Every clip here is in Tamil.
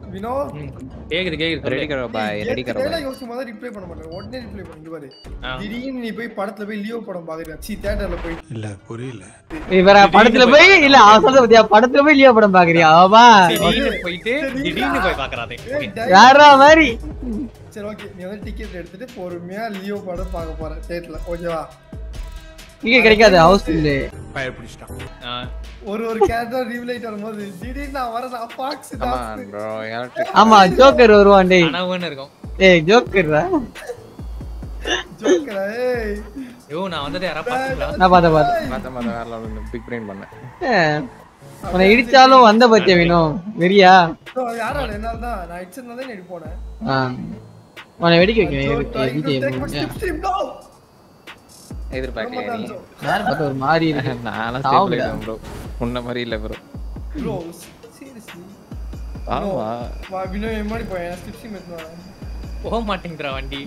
வினோ கேக்குது கேக்குது ரெடி கரோ பாய் ரெடி கரோ கேட்டா பாய் யோசிச்சு முதல்ல ரிப்ளை பண்ண மாட்டேன் உடனே ரிப்ளை பண்ணு இங்க பாரு ஆ. திடீர்னு நீ போய் படத்துல போய் லியோ படம் பாக்குறியா சி தியேட்டர்ல போய் இல்ல புரியல இவர படத்துல போய் இல்ல அவன் சொல்ற பத்தியா படத்துல போய் லியோ படம் பாக்குறியா ஆமா திடீர்னு போயிட்டு திடீர்னு போய் பாக்குறாதே ஏய், டேய். வேற மாதிரி சரி ஓகே நீ வந்து டிக்கெட் எடுத்துட்டு பொறுமையா லியோ படம் பார்க்க போற தியேட்டர்ல ஓகேவா இங்க கிடைக்காது ஹவுஸ்ஃபுல்லு ஆ, ஒரு ஒரு கேரக்டர் ரீவ்லைட் வரும்போது திடீர்னு நான் வரேன் நான் பாக்ஸ் ஆமா ப்ரோ எலக்ட்ரிக் ஆமா ஜோக்கர் வருவான் டேய் கனவுன்னு இருக்கும் ஏய் ஜோக்கர்ரா ஜோக்கரா ஏய் ஐயோ நான் வந்துட்டு யாரா பாத்தீங்களா நான் பார்த்தேன் பார்த்தேன் மாத்த மாத்த வேற லெவல் பிக் பிரெயின் பண்ணேன் ஏய், உன்னை இடிச்சாலும் வந்த பத்தியா வேணும் வெறியா So, யாரா என்னால தான் நான் ஹெட்செட்ல தான் நடி போனேன் ஆ. உன்னை வெடிக்க So, வைக்கணும் trying to Vijay take my step stream, no! எதிர்பார்க்கலையா நீ Bro, யார் பார்த்தா ஒரு மாதிரி இருக்கு நானும் சாவுடா. ஸ்டேபிள் ஆயிட்டேன் ப்ரோ முன்ன மாதிரி இல்ல ப்ரோ bro, seriously. ஆமா வா, வினோ என் முன்னாடி போய் step stream எடுத்துன்னு வரேன். போக மாட்டேங்கிறா வண்டி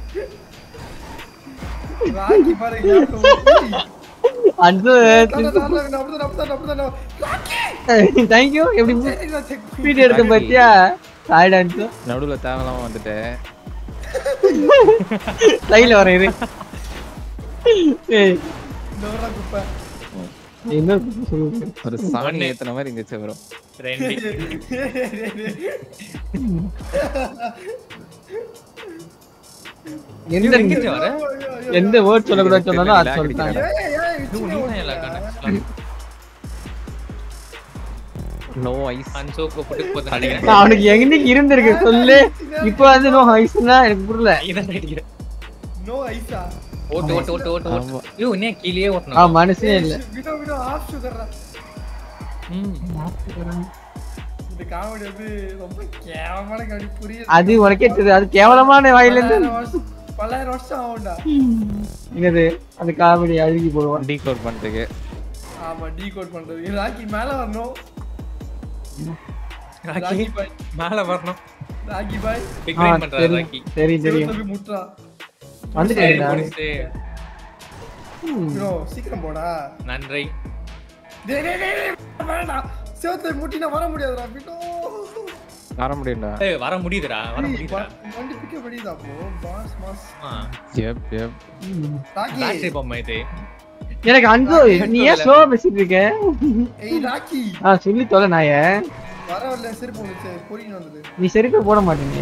ராக்கி பாரு, ஞாபகம் வருது. அது தாண்டா, தாண்டா, வினோ, அப்படிதான், அப்படிதான், அப்படிதான், ராக்கி! தேங்க்யூ எப்படி சரி, நான் check பண்ணி- ஸ்பீட் எடுத்த பத்தியா சாய் டான்ஸ் நடுவுல தேவலாம வந்துட்டேன் லைன்ல வரேன் இரு ஏய் இந்த வரடா குப்பை. என்ன சொல்லுங்க ஒரு சாணி ஏத்துன மாதிரி இருந்துச்சு ப்ரோ ரெண்டு எந்த எங்க வர எந்த வேர்ட் சொல்லக்கூடாது சொன்னாலும் அது சொல்லிட்டாங்க ஏய், ஏய், இது சின்ன நீ ஒரு தான் எல்லாம் கணக்கு நோ ஐஸ் அன்சோக்கு போட்டு போது அடிக்கிறேன் நான் அவனுக்கு என்னைக்கு இருந்திருக்கு சொல்லு இப்போ வந்து நோ ஹைஸ்னா எனக்கு புரியல நீ தான் அடிக்கிறேன் No ice ஆ? ஓட்டு ஓட்டு ஓட்டு ஓட்டு ஆமா. ஓட்டு ஐயோ இன்னும் கீழே ஆ ஓட்டணும் மனசே இல்ல வினோ, வினோ, half sugar டா. ம். இந்த காமெடி வந்து ரொம்ப கேவலமான காமெடி புரியுது அது உனக்கே தெரியுது அது கேவலமான வாயில இருந்து பல்லாயிரம் வருஷம் பல்லாயிரம் வருஷம் ஆகும்டா என்னது அந்த காமெடி அழுகி போடுவான் டீ கோட் பண்றதுக்கு ஆமா டீ கோட் பண்றது இது ராக்கி மேல வரணும் ராக்கி ராக்கி பாய் மேல வரணும் ராக்கி பாய் பிக் ஆ, ரைன் பண்றாரு தெரியும் ராக்கி தெரியும் தெரியும் செவுத்துல போய் முட்டுறா வந்துட்டேன் முடிச்சு ப்ரோ சீக்கிரம் போடா நன்றி டேய் டேய் டேய் டேய், வேண்டாம் செவுத்துல முட்டினா வர முடியாதுடா பின்னோ வர முடியும்டா ஏய் வர முடியுதுடா வர முடியுதுடா வண்டி பிக்க படியுதா ப்ரோ பாஸ் மாஸ் ஆ எப் எப் ராக்கி பேட்டரி பொம்மை இது எனக்கு அஞ்சோ நீ ஏன் ஸ்லோவா பேசிட்டு இருக்க ஏய் ராக்கி ஆ சொல்லி தொலை நாய வர வரல செருப்பு வந்துச்சு பொறிங்க வந்தது நீ செருப்பே போட மாட்டேங்க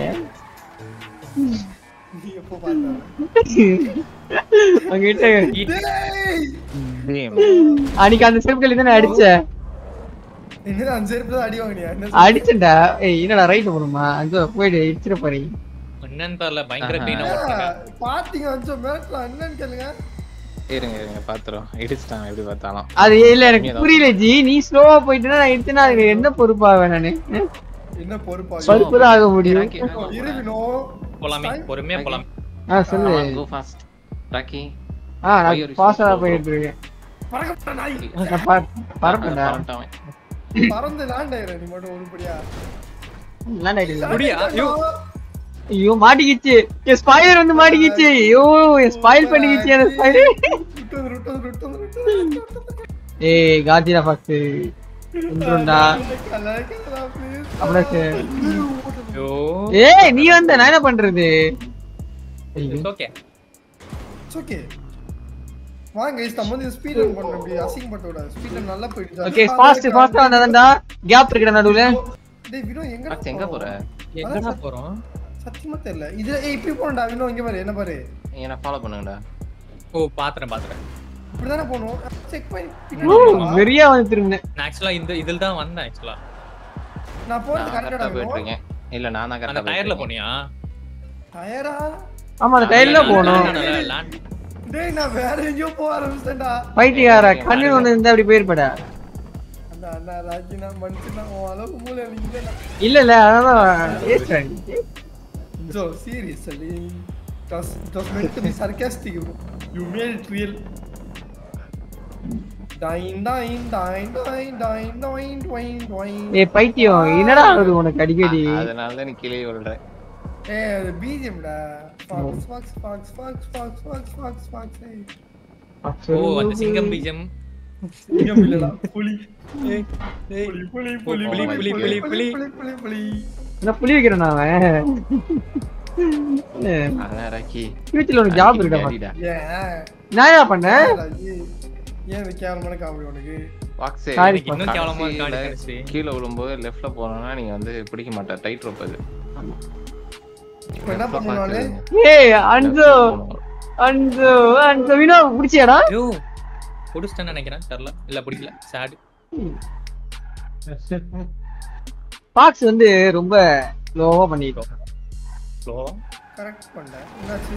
நீ எப்போ பார்த்தா உங்ககிட்ட டேய் டேம் அன்னைக்கு அந்த செருப்புகள் தானே அடிச்ச என்னடா அந்த செருப்பு தான் அடி வாங்கினியா என்ன அடிச்சேன்டா ஏய் என்னடா ரைட் போடுமா அஞ்சோ போயிடு இடிச்சிட பாரு என்னன்னு தெரியல பயங்கர ஆஹா. பெயினா சொல்ற? ஓட்டுறாங்க பாத்தீங்க அஞ்சோ மேட்ல என்னன்னு கேளுங்க இருங்க இருங்க பாத்துறோம் இடிச்சிட்டாங்க எப்படி பார்த்தாலும் அது இல்ல எனக்கு புரியல ஜி நீ ஸ்லோவா போயிட்டுனா நான் எடுத்தேன்னா அதுக்கு என்ன பொறுப்பாவேன் நானு என்ன பொறுப்பா பருப்பு தான் ஆக முடியும் இருவினோ போலாமே பொறுமையா போலாம் ஆ சொல்லு கோ ஃபாஸ்ட் ராக்கி ஆ நான் ஃபாஸ்டா போயிட்டு இருக்கேன் பறக்க நாய் நான் பற- பறப்பேன்டா பரட்டாவன் பறந்து லேண்ட் ஆயிர நீ மட்டும் உருப்படியா லேண்ட் ஆயிடுல முடியா ஐயோ ஐயோ மாட்டிக்கிச்சு என் ஸ்பாயிலர் வந்து மாட்டிக்கிச்சு ஐயோ என் ஸ்பாயில் பண்ணிக்கிச்சு அந்த ஸ்பாயிலர் விட்டு வந்து விட்டு வந்து விட்டு வந்து விட்டு வந்து விட்டு வந்து ஏய் காஜிரா ஃபாக்ஸ் வந்துருண்டா கலாய்க்காதடா, please. அப்படியே சரி. ஐயோ ஏய் நீ வந்த நான் என்ன பண்றது இட்ஸ் ஓகே It's okay. வாங்க guys, நம்ம வந்து ஸ்பீட் ரன் பண்ணணும் இப்படி அசிங்கப்பட்டு விடாது ஸ்பீட் ரன் நல்லா போயிடுச்சு ஓகே ஃபாஸ்ட் ஃபாஸ்டா வந்தாதான்டா கேப் இருக்குடா நடுவுல டேய் வினோ எங்க ராக்ஸ் எங்க போற எங்கடா போறோம் சத்தியமா தெரியல இது ஏய் இப்படி போறடா வினோ இங்க பாரு என்ன பாரு என்ன ஃபாலோ பண்ணுங்கடா ஓ பாத்துறேன் பாத்துறேன் இப்படி தானே போணும் செக் பண்ணி ஊ, பின்னாடி வா. வெறியா வந்து திரும்பினேன் நான் ஆக்சுவலா இந்த இதில் தான் வந்தேன் ஆக்சுவலா நான் போறது நான் கரெக்டா கரெக்டா போயிட்டு இருக்கேன் இல்ல நான் தான் அந்த கரெக்டா டயர்ல போயிட்டு போனியா டயரா ஆமா அந்த டைல்ல போகணும் லேண்ட் டேய் நான் வேற எங்கேயோ போக ஆரம்பிச்சிட்டேன்டா பைத்தியக்கார கண்ணு ஒண்ணு இருந்தா அப்படி போயிருப்படா அண்ணா அண்ணா ராஜினா மனுஷனா உன் அளவுக்கு மூளை எனக்கு இல்லைண்ணா இல்ல இல்ல அதான் waste ஆயிடுச்சு. So seriously, it was, it was meant to be sarcastic. bro. You made it real. Dine, dine, dine, dine, dine, dine, dine, dine. ஏய் பைத்தியம் என்னடா ஆகுது உனக்கு அடிக்கடி இருக்கேன். அதனால தான் நீ கீழே விழுறேன் ஏய், அது BGM டா. Fox, fox, fox, fox, fox, fox, fox, fox. ஏய், ஓ அந்த சிங்கம் பீஜம் சிங்கம் இல்லடா, புலி. ஏய், ஏய். புலி, புலி, புலி, புலி, புலி, புலி, புலி, புலி, புலி, புலி, புலி, புலி. என்ன புளி வைக்கிறேன் நான் அவன் அதான் ராக்கி ஃபியூச்சர்ல உனக்கு ஜாப் இருக்கா அடிடா. ஏன் நான் என்ன பண்ணேன் ராஜி? ஏன் இது கேவலமான காமெடி உனக்கு பாக்ஸே, Sorry, இன்னும் கேவலமா இருக்கு, கடைசியில அடிக்கடிச்சு. கீழே விழும்போது லெஃப்ட்ல போனோம்னா நீங்க வந்து பிடிக்க மாட்டா டைட் ரோப் அது இப்ப என்ன பண்ணணும் நானு? ஏய் அன்சோ அன்சோ அன்சோ வினோ பிடிச்சியாடா ஐயோ புடிச்சிட்டேன்னு நினைக்கிறேன் தெரியல இல்ல பிடிக்கல சேடு பாக்ஸ் வந்து ரொம்ப ஸ்லோவா பண்ணிட்டோம் ஸ்லோவா correct பண்ணிட்டேன். என்னாச்சு?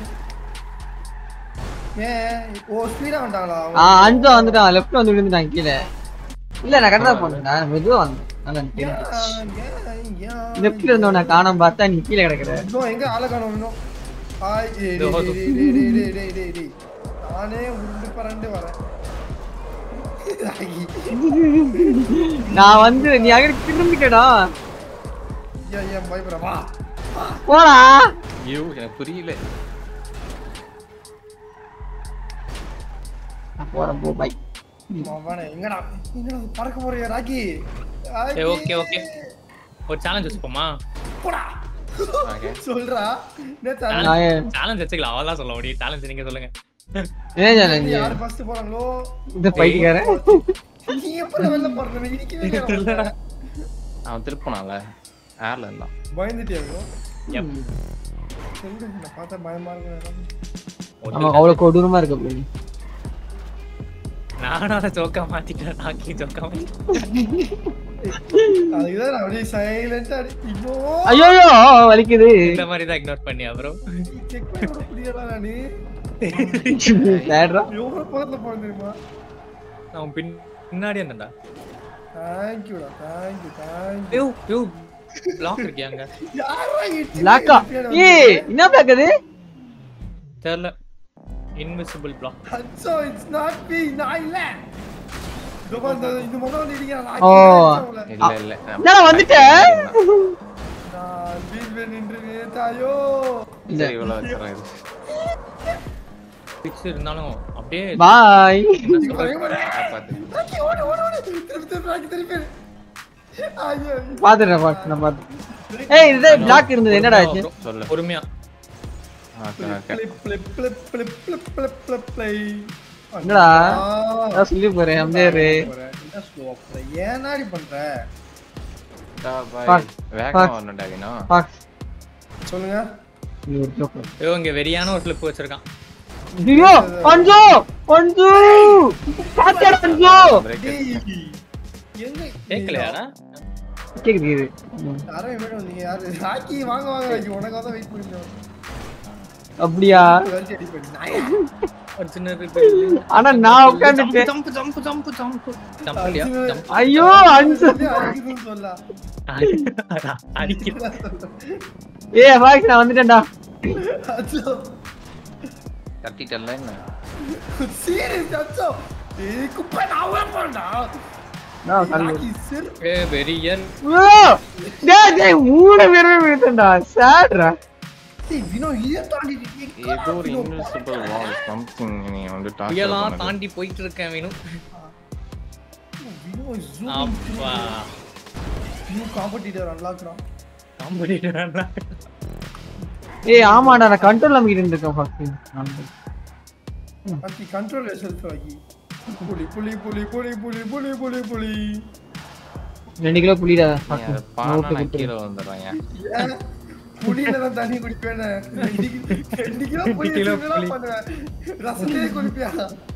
ஏன்? ஓ, speed ஆ வந்துட்டாங்களா? ஆ அன்சோ வந்துட்டான் லெஃப்ட் வந்து விழுந்துட்டான் கீழே இல்ல நான் கரெக்டா பண்ணேன் மெதுவா வந்தேன் நல்லா ஏன், ஏன், ஏன்? லெஃப்ட்ல இருந்தவன காணாம பார்த்தா நீ கீழே கிடக்குற இன்னும் எங்க ஆளை காணோம் இன்னும்? ஹாய், ஏய், டேய், இதோ, டேய், டேய், டேய், டேய், டேய், டேய், டேய். நானே உருண்டு பரண்டு வரேன் ராகி. நான் வந்து நீ அங்க திரும்பிட்டடா ஏன், ஏன் பயப்படுற? வா. போடா ஐயோ எனக்கு புரியல நான் போறேன் போ பை மவனே, எங்கடா எங்கடா பறக்க போறியா ராக்கி ராக்கி. ஏய், okay, okay. ஒரு சேலஞ்ச் வச்சுப்போமா போடா. Okay. சொல்றா என்ன challenge? நான் ஏன் சேலஞ்ச் வச்சுக்கலாம் அவள் தான் சொல்ல முடியும் சேலஞ்ச் நீங்க சொல்லுங்க என்ன challenge? யாரு first போறாங்களோ இந்த பைத்தியக்காரன் நீ எப்ப வெளில போறது இடிக்கவே இல்லையா அவன் திருப்பினால ஏர்ல இருந்தான் பயந்துட்டியா bro? Yep. சொல்லு நான் பார்த்தா பயமா இருக்கு ஆமா அவ்வளவு கொடூரமா இருக்கு அப்படி நானும் அதை ஜோக்கா மாத்திட்டேன் நாக்கி ஜோக்கா மாத்திட்டேன் அதுக்குதான் நான் அப்படியே சைலண்டா ஐயோ ஐயோ வலிக்குது இந்த மாதிரி தான் இக்னோர் பண்ணி அப்புறம் செக் பண்ணி விட முடியல நானு தேடுறா எவ்வளவு பக்கத்துல போறேன் தெரியுமா அவன் பின் பின்னாடி இருந்தேன்டா தேங்க்யூடா தேங்க்யூ தேங்க்யூ ஐயோ ஐயோ பிளாக் இருக்கியா அங்க யாரா இடிச்சு பிளாக்கா ஏய் என்ன பிளாக் அது தெரியல இன்விசிபிள் பிளாக் அச்சோ இட்ஸ் நாட் மீ நான் இல்ல இதோ பாரு, இந்த இந்த முகம் வந்து இடிக்கிறான் நான் ஓ. அடிக்கிறேன் உங்களை. இல்ல இல்ல என்னடா வந்துட்டேன் நான் வீட்ல நின்று தாயோ சரி இவ்வளவு வச்சுறேன் இது பிக்ஸ் இருந்தாலும் அப்படியே பாய் இங்க பாரு, இங்க பாரு. காப்பாத்து ராக்கி, ஓடு, ஓடு, ஓடு. திருப்பி, திருப்பி, ராக்கி, திருப்பி. ஐயோ. பாத்துறேன் பாத்து நான் பாத்து ஏய் இது பிளாக் இருந்தது என்னடா ஆச்சு சொல்லு பொறுமையா okay okay blip, blip, blip, blip, blip, blip, blip, பிளை. என்னடா ஆ. நான் சொல்லி போறேன் அமைதியாரு என்ன slow ஆ போற? ஏன்டா இப்படி பண்ற பாய் பாக், வேகமா பாக். வரணும்டா வினோ பாக்ஸ் சொல்லுங்க இது ஒரு joke. ஐயோ இங்க வெறியான ஒரு கிளிப் வச்சிருக்கான் ஐயோ அஞ்சு அஞ்சு பாத்தியாடா அஞ்சு Break டேய், it. எங்க கேட்கலையாடா கேக்குது கேக்குது ம். யாரும் வேணும் வந்தீங்க யாரு ராக்கி வாங்க வாங்க ராக்கி உனக்காக தான் வெயிட் பண்ணிருந்தோம் அப்படியா வேலை அடி பண்ணி நாயா. ஒரு சின்ன ஆனா நான் உட்காந்துட்டேன் jump jump jump jump jump பண்ணியா ஜம்ப் ஐயோ அஞ்சு சொல்லி அடிக்குதுன்னு சொல்லலாம். அடிக்கிறது ஏ பாக்ஸ் நான் வந்துட்டேன்டா அச்சோ. தட்டிட்டல்ல என்ன serious, அச்சோ. ஏய், குப்பை நான் உள்ள போறேன்டா. நான் கல்லு. ராக்கி, செரு- ஏ வெறியன் ஐயோ! டேய் டேய் மூணு பேருமே விழுந்தேன்டா சேட்ரா ஏய், வினோ, இதை தாண்டி நீ எங்கடா ஏதோ ஒரு வினோ இன்விசிபிள் வால் சம்திங் நீ வந்து டார்ச்சர் புயலாம் பண்ணது தாண்டி போயிட்டு இருக்கேன் வேணும் வினோ, zoom அப்பா new competitor unlocked டா. காம்படிட்டர் ஏய் ஆமாடா நான் கண்ட்ரோல் நம்பிக்கிட்டு இருந்திருக்கேன் first Rocky, control yourself, Rocky. புலி, புலி, புலி, புலி, புலி, புலி, புலி, புலி. ரெண்டு கிலோ புளிடா நீ அதை பானா நான் கீழே வந்துடுறேன் ஏன்? புலியில தான் தண்ணி குடிப்பேன்னு. ரெண்டு கிலோ புலி கிலோ வச்சு என்னடா புலி. பண்ணுவ? ரசத்தையே குடிப்பியா?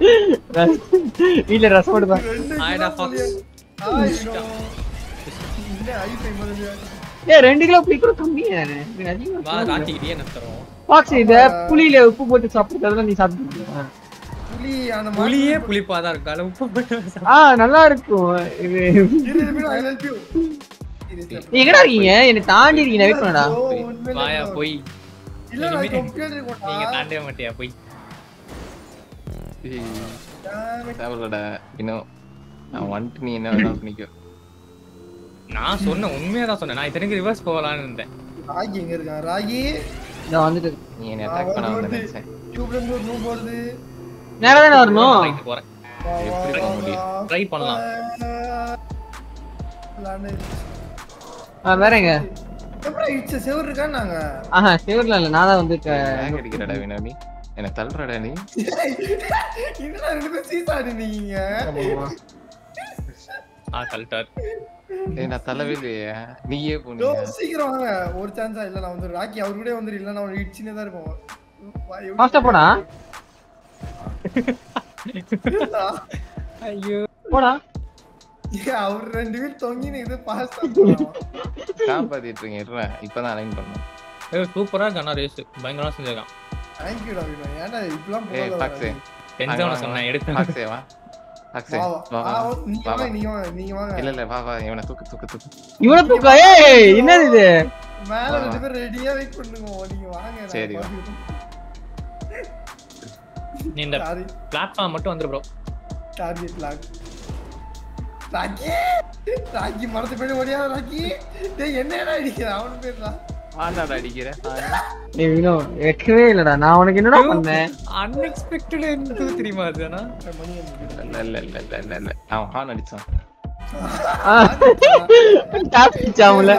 வீட்ல ரசம் போடுவேன் ரெண்டு ஆயிடா, கிலோ புலிய- ஆய், வினோ. இந்த ஐஸ் ஐ முதல்ல. ஏய் ரெண்டு கிலோ புளி கூட கம்மி தானே வா ராட்டிக்கிட்டே நத்துறோம் பாக்ஸ் இத புளியில உப்பு போட்டு சாப்பிட்டதுல நீ சாப்பிட்டு புலி அந்த புளியே புளிப்பாதான் இருக்கும் அதுல உப்பு போட்டு சாப்பிட்டா ஆ நல்லா இருக்கும் இது இரு, இரு, Vino, I help you. Seriously, நீ எங்கடா இருக்கீங்க என்னை தாண்டி இருக்கீங்க வெயிட் பண்ணடா bro, உண்மையிலே வாயா bro. போய் இல்ல, நான் இனிமே- complaint இருக்கோம்டா. நீங்க தாண்டவே மாட்டியா போய் Damn it. தேவையில்லடா இன்னும் நான் வந்துட்டு நீ என்ன வேணாலும் பண்ணிக்கோ நான் சொன்னேன் உண்மையா தான் சொன்னேன் நான் இத்தனைக்கு ரிவர்ஸ் போகலான்னு இருந்தேன் ராகி எங்க இருக்கான் ராகி நான் வந்துட்டு நீ என்ன அட்டாக் பண்ண வந்து நினைச்சேன் டியூப்ல இருந்து ஒரு மூவ் வருது நேரா தானே வரணும் ரைட் போறேன் வா, வா, எப்படி வா, போக முடியும்? வா. ட்ரை பண்ணலாம் விளாண்டு. ஆ வேறங்க எப்படி எவரா இடிச்ச செவர் இருக்கா நாங்க ஆஹா சிவர்ல இல்ல நான் தான் வந்து க- லேக் அடிக்கிறடா வினோ நீ என்ன தள்ளுறடா நீ என்னடா ரெண்டு பேரும் சீசாடி நீங்க ஆ கல்ட்டார் ஏய் நான் தள்ளவே இல்லையே நீயே யோ, போனீங்க சீக்கிரம் வாங்க ஒரு சான்ஸா இல்ல நான் வந்து ராக்கி அவர் கூட வந்துரு இல்ல நான் இடிச்சுனே தான் இருப்போம் வா, எப்படி- Fast ஆ போடா. இல்லடா. ஐயோ போடா ஏய், அவர் ரெண்டு பேரும் தொங்கினு இது பாஸ்டா காப்பாத்திட்டு இருக்கீங்க இருறேன் இப்பதான் அலைன் பண்ணேன் ஏய் சூப்பரா இருக்கு அண்ணா ரேஸ் பயங்கரமா செஞ்சிருக்கான் தேங்க்யூடா வினோ ஏன்டா இப்பலாம் ஏய் போகாத பாக்ஸே டென்ஷன் சொன்னேன் எடுத்து பாக்ஸே வா பாக்ஸே வா, வா வா. வா ஆ, நீங்க வா, வாங்க வா. நீங்க வாங்க நீங்க வாங்க இல்ல இல்ல வா வா இவனை தூக்கு தூக்கு தூக்கு இவ்வளவு தூக்கம் ஏய் என்னது இது மேல வா, ரெண்டு வா. பேரும் ரெடியா வெயிட் பண்ணுங்க நீங்க வாங்க நான் சரி, வா. பாத்துக்கிறேன். நீ இந்த சாரி பிளாட்ஃபார்ம் மட்டும் வந்துரு bro target lock Rocky Rocky மரத்து போய் ஓடியா ராக்கி டேய் என்னடா அடிக்கிற அவனு பேர்டா ஆண்டாடா அடிக்கிறேன் ஏய் வினோ வைக்கவே இல்லடா நான் உனக்கு என்னடா பண்ணேன் அன்எக்ஸ்பெக்டட் இருந்தது தெரியுமா அது ஆனா மணி இல்ல இல்ல இல்ல இல்ல இல்ல இல்ல அவன் ஹார்ன் அடிச்சான் டாப் பிச்சாமல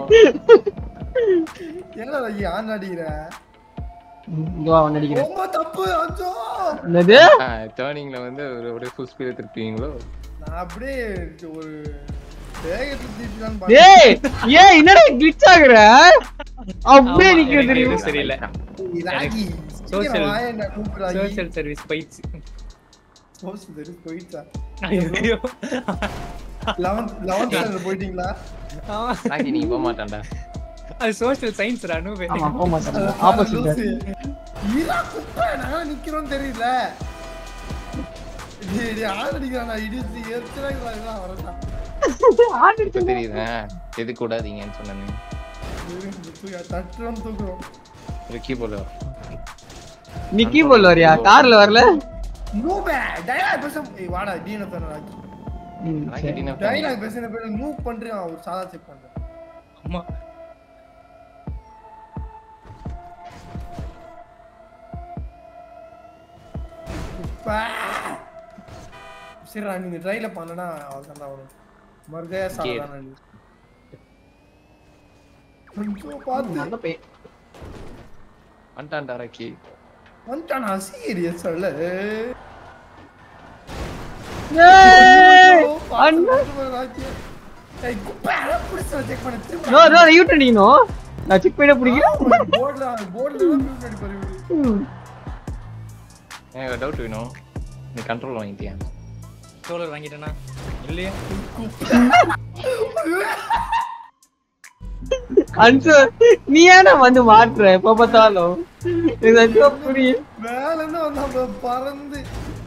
என்னடா ராக்கி ஆன் அடிக்கிற இங்க வா வந்து அடிக்கிறேன் ரொம்ப தப்பு அச்சோ என்னது டேர்னிங்ல வந்து ஒரு அப்படியே ஃபுல் ஸ்பீட்ல திருப்பீங்களோ நான் அப்படியே ஒரு வேகத்துல தீப்பிலான்னு ஏய் ஏய் என்னடா கிளிச் ஆகுற அப்படியே ஆமா, நிக்கிற எனக்கு தெரியும் இது சரியில்லை ராக்கி social- சீக்கிரம் வாயேன்டா கூப்பிடு ராக்கி சோஷியல் சர்வீஸ் போயிடுச்சு சோசியல் சர்வீஸ் போயிடுச்சா ஐயோ லெவன்த் லெவன்த் ஸ்டாண்டர்ட் போயிட்டீங்களா ஆமா. நாக்கி நீ போக மாட்டான்டா அது சோஷியல் சயின்ஸ் அனுபவே ஆமா போக மாட்டேன் ஆப்போசிட் ஈரா குப்பை நாங்க நிக்கிறோம் தெரியல டேய் டேய் ஆள் அடிக்கிறானா இடிச்சு எரிச்சலா இதெல்லாம் வரதா இப்ப தெரியுதா எது கூடாதீங்கன்னு சொன்னேன் தட்டுறோம் தூக்குறோம் ஒரு கீபோர்டு நிக்கி போல் வரியா கார்ல வரல நூபே டயலாக் பேச ஏய் வாடா டீன தான ராக்கி ம், சரி. டயலாக் பேசுன பேர் நூ பண்றேன் ஒரு சாதா செக் பண்றேன் ஆமா பா. சரிடா நீங்க ட்ரைல பண்ணனா அவ்வளவுதான் தான் வரும் மறுதே சாதா கொஞ்சம் பார்த்து நல்ல பையன். வந்துட்டான்டா ராக்கி வந்துட்டானா சீரியஸ் அல்ல ஏய், அண்ணா. நோ நோ யூ அடிக்கணும் நான் செக் பண்ண பிடிக்கிறேன் ம். எனக்கு டவுட் வேணும் நீ கண்ட்ரோல் வாங்கிட்டியா சோலர் வாங்கிட்டேனா இல்லையே அன்சு நீ ஏன்னா வந்து மாட்டுற எப்ப பார்த்தாலும் இது அன்சு புரியும் பறந்து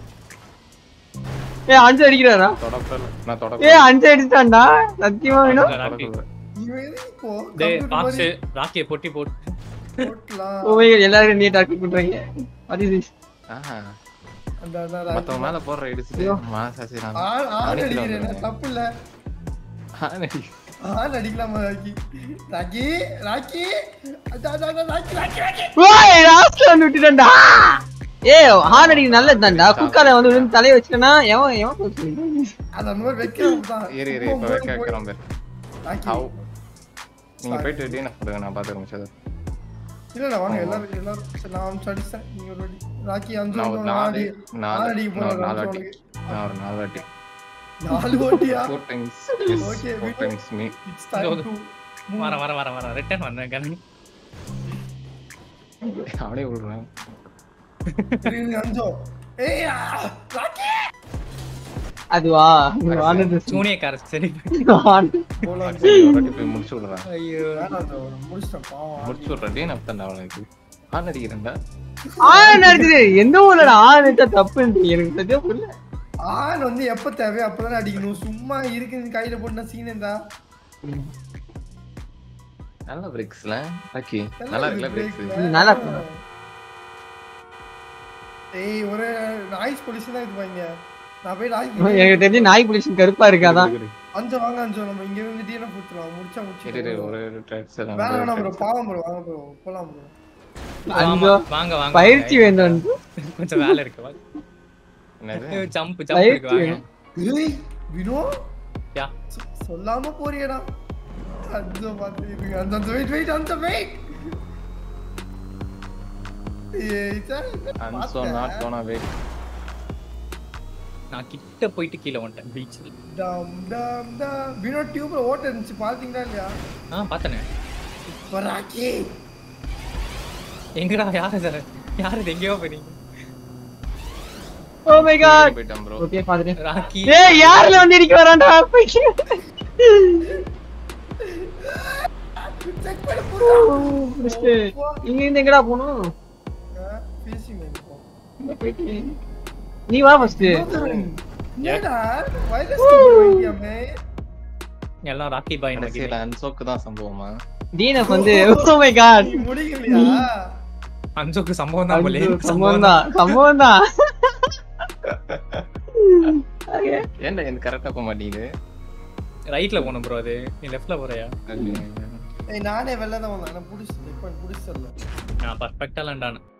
ஏ அஞ்சு அடிக்கிறாரா தொடப்பல நான் ஏ தொடப்பல அஞ்சு அடிச்சிட்டான்டா சத்தியமா வேணும் ராக்கி இவன் எதுக்கு இப்போ டேய் computer பாக்ஸ் மாதிரி ராக்கியை பொட்டி போட்டு போட்டுலாம். ஓ எல்லாரும் நீ டார்கெட் பண்றீங்க அது இது ஆஹா அந்த அந்த ராக்கி. மத்தவங்க மேல போடுற இடிச்சுட்டு மனசாசி நான் ஆள் ஆள் அடிக்கல அடிக்கிறேன் அவனுக்கு. தப்பு இல்ல ஆன் அடி ஆள் அடிக்கலாமா ராக்கி ராக்கி ராக்கி அதான், அதான், அதான், ராக்கி ராக்கி ராக்கி ஓய் லாஸ்ட்ல வந்து விட்டுட்டேன்டா ஏ ஹார்ன் அடிக்க நல்லதுதான்டா குக்கால வந்து விழுந்து தலைய வச்சுட்டேன்னா எவன் எவன் போய் சொல்லுங்க அது அந்த மாதிரி வைக்கிறோம் தான் இரு இரு இப்ப வைக்க வைக்கிறோம் பேர் ராக்கி ஹவ் நீங்க போயிட்டு டிஎன்எஃப் போடுங்க நான் பாத்துக்கிறேன் சார் இல்ல இல்ல வாங்க எல்லாரும் எல்லாரும் சரி, நான் அமிச்சு அடிச்சேன் நீங்க ஒரு வாட்டி ராக்கி அஞ்சு நான் ஒரு வந்து நாலு நாலு நாலு நாலு அடிக்க நான் ஒரு போறேன் நாலு அமிச்சு வாட்டி உனக்கு. நான் ஒரு நாலு வாட்டி நாலு வாட்டியா four times Okay, four we- times me it's time to வர வர வர வர ரிட்டர்ன் வந்தேன் கண்ணு அவனே விடுறேன் அஞ்சோ ஏய் ஆ, ராக்கி அதுவா ஆனது சூனியக்கார சரி போலாம் ஒரு வாட்டி போய் முடிச்சு விடுறேன் ஐயோ வேணாம் ஜோ, முடிச்சிட்டேன் பாவம் முடிச்சு விடுறேன் டிஎன்எஃப் தான்டா அவனுக்கு ஆன் அடிக்கிறேன்டா ஆன் அடிச்சது எந்த ஊர்லடா ஆன் அடிச்சா தப்புன்றீங்க எனக்கு சத்தியம் புரியல ஆண் வந்து எப்ப தேவையோ அப்பதான் அடிக்கணும் சும்மா இருக்கு கையில போட்டு சீன் இருந்தா நல்ல பிரேக்ஸ்ல ராக்கி நல்லா இருக்குல்ல பிரேக்ஸ் நல்லா இருக்கு. ஏய் ஒரு நாய்ஸ் பொலிஷன் தான் இது பாங்க நான் போய் நாய் எனக்கு தெரிஞ்சு நாய் பொலிஷன் கருப்பா இருக்காதான் அஞ்சு வாங்க அஞ்சு நம்ம இங்க இருந்து டிஎன்எஃப் கொடுத்துலாம் முடிச்சா இரு இரு முடிச்சு ஒரு ட்ரெட்ஸ் வேணாம் வேணாம் ப்ரோ பாவம் ப்ரோ வாங்க ப்ரோ போலாம் ப்ரோ அஞ்சோ வாங்க வாங்க பயிற்சி வேண்டும் கொஞ்சம் வேலை இருக்கு வாங்க என்னது ஜம்ப் ஜம்ப் இருக்கு பயிற்சி வாங்க ஏய் வினோ யா சொ- சொல்லாம போறியடா அஞ்சோ பார்த்துட்டு இருக்கு அந்த அந்த வெயிட் வெயிட் அந்த வெயிட் ஏய் sir and so not gonna wait நான் கிட்ட போயிட்டு கீழே வந்துட்டேன் பீச்சில் டம் டம் டம் வினோட் டியூப்ல ஓட்ட இருந்துச்சு பாத்தீங்களா இல்லையா ஆ பார்த்தனே இப்ப ராக்கி எங்கடா யாரு சார் யாரு இது எங்கேயோ போறீங்க ஓ மை காட் போயிட்டேன் ப்ரோ ஓகே பாத்துட்டேன் ராக்கி ஏய் யாருல வந்து இடிக்க வரான்டா செக் பண்ண போறா இங்க இருந்து எங்கடா போகணும் பேசி மேம்போ இங்க போயிட்டு நீ வா ஃபர்ஸ்ட் என்னடா வைரஸ் வைக்கியாமே எல்லாம் ராக்கி பாய் கடைசியில அன்சோக்கு தான் சம்பவமா டீனப் வந்து ஓ மை காட் நீ முடிக்கலையா அஞ்சோக்கு சம்பவம் தான் போலே சம்பவம் தான் சம்பவம் தான் ஏன்டா எனக்கு கரெக்டா போக மாட்டேங்குது ரைட்ல போகணும் ப்ரோ அது நீ லெஃப்ட்ல போறியா ஏய் நானே வெளில தான் வந்தேன் நான் புடிச்சு இப்ப புடிச்சு சொல்லல நான் பர்ஃபெக்டா லேண்டான